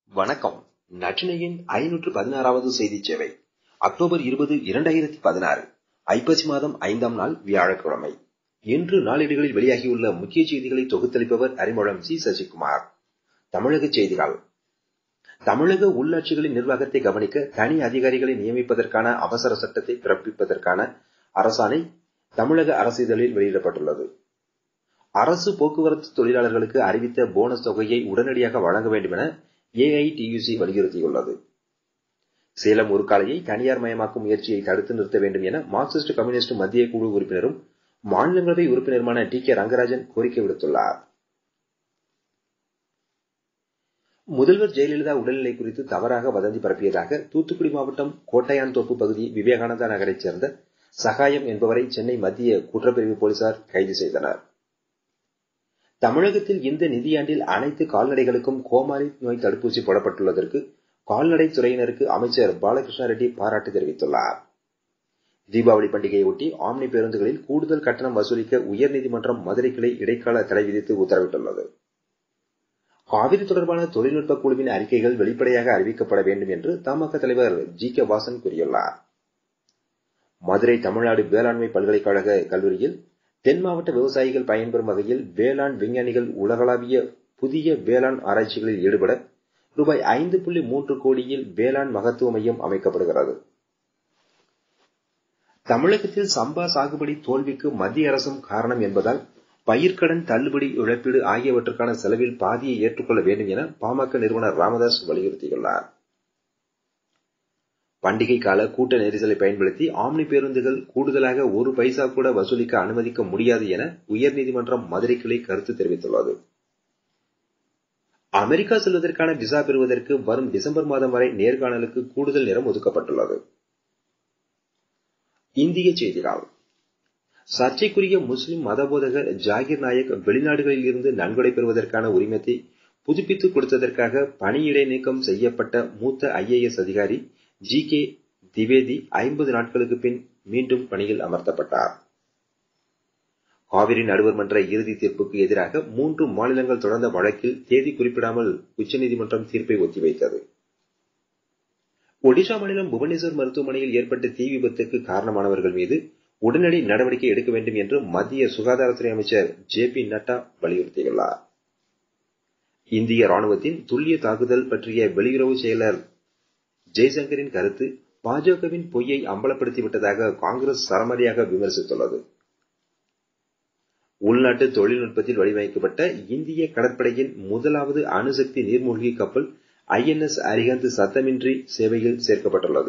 வணக்கம் நற்றினையின் ஐநூற்று பதினாறாவது செய்தி சேவை அக்டோபர் இருபது இரண்டாயிரத்தி பதினாறு ஐப்பசி மாதம் ஐந்தாம் நாள் வியாழக்கிழமை இன்று நாளேடுகளில் வெளியாகியுள்ள முக்கிய செய்திகளை தொகுத்தளிப்பவர் அறிமுகம் சி சசிகுமார் தமிழக செய்திகள் தமிழக உள்ளாட்சிகளின் நிர்வாகத்தை கவனிக்க தனி அதிகாரிகளை நியமிப்பதற்கான அவசர சட்டத்தை பிறப்பிப்பதற்கான அரசாணை தமிழக அரசிதழில் வெளியிடப்பட்டுள்ளது அரசு போக்குவரத்து தொழிலாளர்களுக்கு அறிவித்த போனஸ் தொகையை உடனடியாக வழங்க வேண்டும் என ஏஐடியுசி வலியுறுத்தியுள்ளது சேலம் உருக்காலையை தனியார் மயமாக்கும் முயற்சியை தடுத்து நிறுத்த வேண்டும் என மார்க்சிஸ்ட் கம்யூனிஸ்ட் மத்திய குழு உறுப்பினரும் மாநிலங்களவை உறுப்பினருமான டி கே ரங்கராஜன் கோரிக்கை விடுத்துள்ளார் முதல்வர் ஜெயலலிதா உடல்நிலை குறித்து தவறாக வதந்தி பரப்பியதாக தூத்துக்குடி மாவட்டம் கோட்டையான்தோப்பு பகுதி விவேகானந்தா நகரைச் சேர்ந்த சகாயம் என்பவரை சென்னை மத்திய குற்றப்பிரிவு போலீசார் கைது செய்தனர் தமிழகத்தில் இந்த நிதியாண்டில் அனைத்து கால்நடைகளுக்கும் கோமாரி நோய் தடுப்பூசி போடப்பட்டுள்ளதற்கு கால்நடை துறையினருக்கு அமைச்சர் பாலகிருஷ்ண ரெட்டி பாராட்டு தெரிவித்துள்ளார் தீபாவளி பண்டிகையை ஒட்டி ஆம்னி பேருந்துகளில் கூடுதல் கட்டணம் வசூலிக்க உயர்நீதிமன்றம் மதுரை கிளை இடைக்கால தடை விதித்து உத்தரவிட்டுள்ளது காவிரி தொடர்பான தொழில்நுட்ப குழுவின் அறிக்கைகள் வெளிப்படையாக அறிவிக்கப்பட வேண்டும் என்று தமாக தலைவர் ஜி கே வாசன் கூறியுள்ளார் மதுரை தமிழ்நாடு வேளாண்மை பல்கலைக்கழக கல்லூரியில் தென் மாவட்ட விவசாயிகள் பயன்பெறும் வகையில் வேளாண் விஞ்ஞானிகள் உலகளாவிய புதிய வேளாண் ஆராய்ச்சிகளில் ஈடுபட ரூபாய் ஐந்து புள்ளி மூன்று கோடியில் வேளாண் மகத்துவ மையம் அமைக்கப்படுகிறது தமிழகத்தில் சம்பா சாகுபடி தோல்விக்கு மத்திய அரசும் காரணம் என்பதால் பயிர்க்கடன் தள்ளுபடி இழப்பீடு ஆகியவற்றுக்கான செலவில் பாதியை ஏற்றுக்கொள்ள வேண்டும் என பாமக நிறுவனர் ராமதாஸ் வலியுறுத்தியுள்ளார் பண்டிகை கால கூட்ட நெரிசலை பயன்படுத்தி ஆம்னி பேருந்துகள் கூடுதலாக ஒரு பைசா கூட வசூலிக்க அனுமதிக்க முடியாது என உயர்நீதிமன்றம் மதுரை கிளை கருத்து தெரிவித்துள்ளது அமெரிக்கா செல்வதற்கான விசா பெறுவதற்கு வரும் டிசம்பர் மாதம் வரை நேர்காணலுக்கு கூடுதல் நேரம் ஒதுக்கப்பட்டுள்ளது இந்திய செய்திகள் சர்ச்சைக்குரிய முஸ்லிம் மதபோதகர் ஜாகிர் நாயக் வெளிநாடுகளில் இருந்து நன்கொடை பெறுவதற்கான உரிமத்தை புதுப்பித்துக் கொடுத்ததற்காக பணியிடை நீக்கம் செய்யப்பட்ட மூத்த ஐஏஎஸ் அதிகாரி ஜி கே திவேதி ஐம்பது நாட்களுக்கு பின் மீண்டும் பணியில் அமர்த்தப்பட்டார் காவிரி நடுவர் மன்ற இறுதி தீர்ப்புக்கு எதிராக மூன்று மாநிலங்கள் தொடர்ந்த வழக்கில் தேதி குறிப்பிடாமல் உச்சநீதிமன்றம் தீர்ப்பை ஒத்திவைத்தது ஒடிஷா மாநிலம் புவனேஸ்வர் மருத்துவமனையில் ஏற்பட்ட தீ விபத்துக்கு காரணமானவர்கள் மீது உடனடி நடவடிக்கை எடுக்க வேண்டும் என்று மத்திய சுகாதாரத்துறை அமைச்சர் ஜே பி நட்டா வலியுறுத்தியுள்ளார் இந்திய ராணுவத்தின் துல்லிய தாக்குதல் பற்றிய வெளியுறவு செயலர் ஜெய்சங்கரின் கருத்து பாஜகவின் பொய்யை அம்பலப்படுத்திவிட்டதாக காங்கிரஸ் சரமரியாக விமர்சித்துள்ளது உள்நாட்டு தொழில்நுட்பத்தில் வடிவமைக்கப்பட்ட இந்திய கடற்படையின் முதலாவது அணுசக்தி நீர்மூழ்கி கப்பல் ஐஎன்எஸ் அரிகந்த் சத்தமின்றி சேவையில் சேர்க்கப்பட்டுள்ளது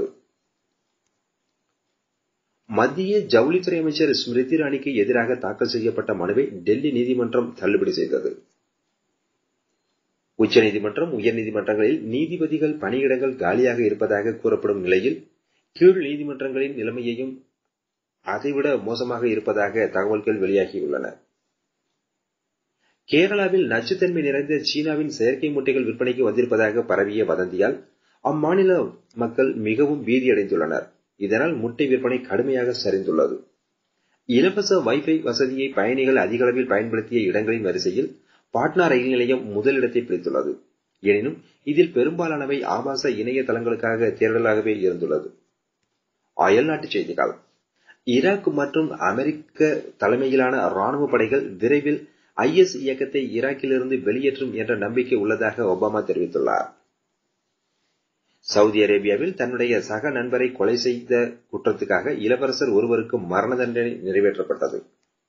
மத்திய ஜவுளித்துறை அமைச்சர் ஸ்மிருதி இரானிக்கு எதிராக தாக்கல் செய்யப்பட்ட மனுவை டெல்லி நீதிமன்றம் தள்ளுபடி செய்தது உச்சநீதிமன்றம் உயர்நீதிமன்றங்களில் நீதிபதிகள் பணியிடங்கள் காலியாக இருப்பதாக கூறப்படும் நிலையில் கீழ் நீதிமன்றங்களின் நிலைமையையும் அதைவிட மோசமாக இருப்பதாக தகவல்கள் வெளியாகியுள்ளன கேரளாவில் நச்சுத்தன்மை நிறைந்த சீனாவின் செயற்கை முட்டைகள் விற்பனைக்கு வந்திருப்பதாக பரவிய வதந்தியால் அம்மாநில மக்கள் மிகவும் பீதியடைந்துள்ளனர் இதனால் முட்டை விற்பனை கடுமையாக சரிந்துள்ளது இலவச வைஃபை வசதியை பயணிகள் அதிக அளவில் பயன்படுத்திய இடங்களின் வரிசையில் பாட்னா ரயில் நிலையம் முதலிடத்தை பிடித்துள்ளது எனினும் இதில் பெரும்பாலானவை ஆபாச இணைய தளங்களுக்காக தேர்தலாகவே இருந்துள்ளது அயல்நாட்டு செய்திகள் ஈராக் மற்றும் அமெரிக்க தலைமையிலான ராணுவ படைகள் விரைவில் ஐஎஸ் இயக்கத்தை ஈராக்கிலிருந்து வெளியேற்றும் என்ற நம்பிக்கை உள்ளதாக ஒபாமா தெரிவித்துள்ளார் சவுதி அரேபியாவில் தன்னுடைய சக நண்பரை கொலை செய்த குற்றத்துக்காக இளவரசர் ஒருவருக்கு மரண தண்டனை நிறைவேற்றப்பட்டது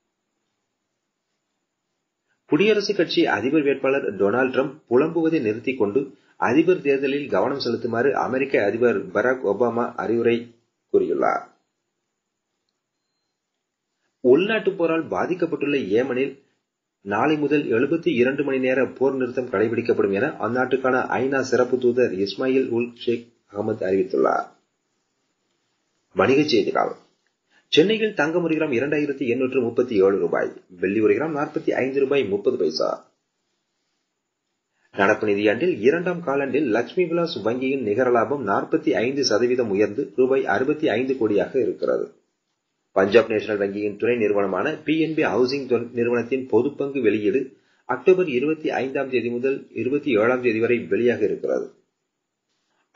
குடியரசுக் கட்சி அதிபர் வேட்பாளர் டொனால்டு டிரம்ப் புலம்புவதை நிறுத்திக் கொண்டு அதிபர் தேர்தலில் கவனம் செலுத்துமாறு அமெரிக்க அதிபர் பராக் ஒபாமா அறிவுரை கூறியுள்ளார் உள்நாட்டுப் போரால் பாதிக்கப்பட்டுள்ள ஏமனில் நாளை முதல் எழுபத்தி இரண்டு மணி நேர போர் நிறுத்தம் கடைபிடிக்கப்படும் என அந்நாட்டுக்கான ஐநா சிறப்பு தூதர் இஸ்மாயில் உல் ஷேக் அகமது அறிவித்துள்ளார் வணிகச் செய்திகள் சென்னையில் தங்கம் ஒரு கிராம் இரண்டாயிரத்தி எண்ணூற்று முப்பத்தி ஏழு ரூபாய் வெள்ளி ஒரு கிராம் நாற்பத்தி ஐந்து ரூபாய் முப்பது பைசா நடப்பு நிதியாண்டில் இரண்டாம் காலாண்டில் லட்சுமி விலாஸ் வங்கியின் நிகர லாபம் நாற்பத்தி ஐந்து சதவீதம் உயர்ந்து ரூபாய் அறுபத்தி ஐந்து கோடியாக இருக்கிறது பஞ்சாப் நேஷனல் வங்கியின் துணை நிறுவனமான பிஎன்பி ஹவுசிங் நிறுவனத்தின் பொதுப்பங்கு வெளியீடு அக்டோபர் இருபத்தி ஐந்தாம் தேதி முதல் இருபத்தி ஏழாம் தேதி வரை வெளியாக இருக்கிறது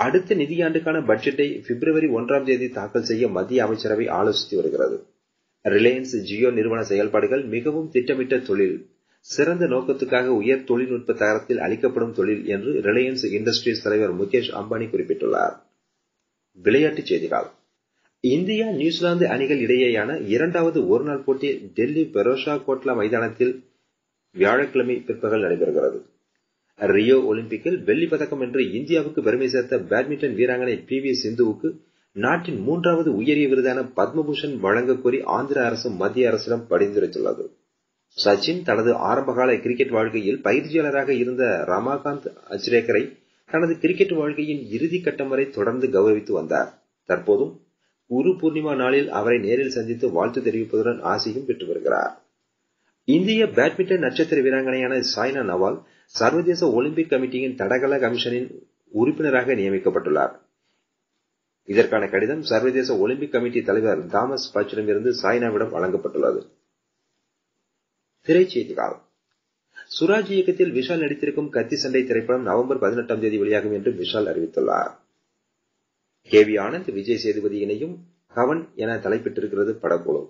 அடுத்த நிதியாண்டுக்கான பட்ஜெட்டை பிப்ரவரி ஒன்றாம் தேதி தாக்கல் செய்ய மத்திய அமைச்சரவை ஆலோசித்து வருகிறது ரிலையன்ஸ் ஜியோ நிறுவன செயல்பாடுகள் மிகவும் திட்டமிட்ட தொழில் சிறந்த நோக்கத்துக்காக உயர் தொழில்நுட்ப தரத்தில் அளிக்கப்படும் தொழில் என்று ரிலையன்ஸ் இண்டஸ்ட்ரீஸ் தலைவர் முகேஷ் அம்பானி குறிப்பிட்டுள்ளார் விளையாட்டுச் செய்திகள் இந்தியா நியூசிலாந்து அணிகள் இடையேயான இரண்டாவது ஒருநாள் போட்டி டெல்லி பெரோஷா கோட்லா மைதானத்தில் வியாழக்கிழமை பிற்பகல் நடைபெறுகிறது ரியோ ஒலிம்பிக்கில் வெள்ளி பதக்கம் வென்று இந்தியாவுக்கு பெருமை சேர்த்த பேட்மிண்டன் வீராங்கனை பி வி சிந்துவுக்கு நாட்டின் மூன்றாவது உயரிய விருதான பத்மபூஷன் வழங்க கோரி ஆந்திர அரசு மத்திய அரசிடம் பரிந்துரைத்துள்ளது சச்சின் தனது ஆரம்பகால கிரிக்கெட் வாழ்க்கையில் பயிற்சியாளராக இருந்த ரமாகாந்த் அச்ரேக்கரை தனது கிரிக்கெட் வாழ்க்கையின் இறுதி கட்டம் வரை தொடர்ந்து கௌரவித்து வந்தார் தற்போதும் குரு பூர்ணிமா நாளில் அவரை நேரில் சந்தித்து வாழ்த்து தெரிவிப்பதுடன் ஆசையும் பெற்று வருகிறார் இந்திய பேட்மிண்டன் நட்சத்திர வீராங்கனையான சாய்னா நவால் சர்வதேச ஒலிம்பிக் கமிட்டியின் தடகள கமிஷனின் உறுப்பினராக நியமிக்கப்பட்டுள்ளார் இதற்கான கடிதம் சர்வதேச ஒலிம்பிக் கமிட்டி தலைவர் தாமஸ் பச்சிடமிருந்து சாய்னாவிடம் வழங்கப்பட்டுள்ளது திரைச்செய்திகள் சுராஜ் இயக்கத்தில் விஷால் நடித்திருக்கும் கத்தி சண்டை திரைப்படம் நவம்பர் பதினெட்டாம் தேதி வெளியாகும் என்று விஷால் அறிவித்துள்ளார் கே வி ஆனந்த் விஜய் சேதுபதி இணையும் கவன் என தலைப்பிட்டிருக்கிறது படக்குழு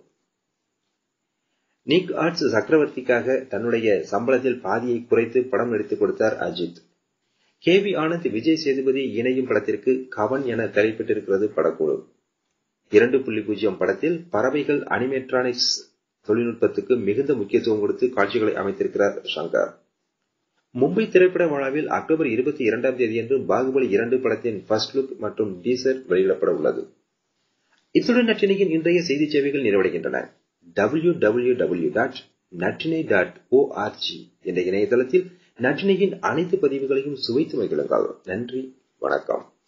நிக் ஆர்ட்ஸ் சக்கரவர்த்திக்காக தன்னுடைய சம்பளத்தில் பாதியை குறைத்து படம் நடித்துக் கொடுத்தார் அஜித் கே வி ஆனந்த் விஜய் சேதுபதி இணையும் படத்திற்கு கவன் என தலைப்பிட்டிருக்கிறது படக்குழு இரண்டு புள்ளி பூஜ்ஜியம் படத்தில் பறவைகள் அனிமேட்ரானிக்ஸ் தொழில்நுட்பத்துக்கு மிகுந்த முக்கியத்துவம் கொடுத்து காட்சிகளை அமைத்திருக்கிறார் சங்கர் மும்பை திரைப்பட விழாவில் அக்டோபர் இருபத்தி இரண்டாம் தேதியன்று பாகுபலி இரண்டு படத்தின் ஃபர்ஸ்ட் லுக் மற்றும் டீசர் வெளியிடப்பட உள்ளது இத்துடன் நற்றினையின் இன்றைய செய்தி சேவைகள் நிறைவடைகின்றன W W W dot Natrinai dot ORG என்ற இணையதளத்தில் நற்றினையின் அனைத்து பதிவுகளையும் சுவைத்து மகிழுங்கள் நன்றி வணக்கம்